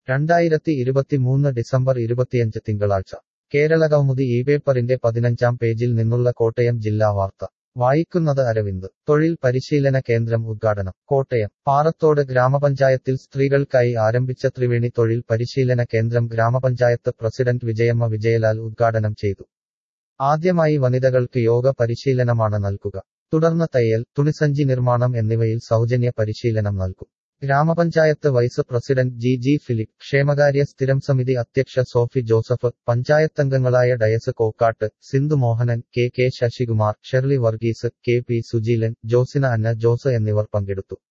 രണ്ടായിരത്തി ഇരുപത്തിമൂന്ന് ഡിസംബർ ഇരുപത്തിയഞ്ച് തിങ്കളാഴ്ച കേരള കൗമുദി ഈ പേപ്പറിന്റെ പതിനഞ്ചാം പേജിൽ നിന്നുള്ള കോട്ടയം ജില്ലാ വാർത്ത വായിക്കുന്നത് അരവിന്ദ് തൊഴിൽ പരിശീലന കേന്ദ്രം ഉദ്ഘാടനം കോട്ടയം പാറത്തോട് ഗ്രാമപഞ്ചായത്തിൽ സ്ത്രീകൾക്കായി ആരംഭിച്ച ത്രിവേണി തൊഴിൽ പരിശീലന കേന്ദ്രം ഗ്രാമപഞ്ചായത്ത് പ്രസിഡന്റ് വിജയമ്മ വിജയലാൽ ഉദ്ഘാടനം ചെയ്തു ആദ്യമായി വനിതകൾക്ക് യോഗ പരിശീലനമാണ് നൽകുക തുടർന്ന് തയ്യൽ തുണിസഞ്ചി നിർമ്മാണം എന്നിവയിൽ സൗജന്യ പരിശീലനം നൽകും ഗ്രാമപഞ്ചായത്ത് vice president G G Philip ക്ഷേമകാര്യ സ്ഥിരം സമിതി അധ്യക്ഷ സോഫി ജോസഫ് പഞ്ചായത്തംഗങ്ങളായ Dias Kokkat Sindhu Mohanan K K Sasikumar Shirley Varghese K P Sujeelan Josina Anna Jose എന്നിവർ പങ്കെടുത്തു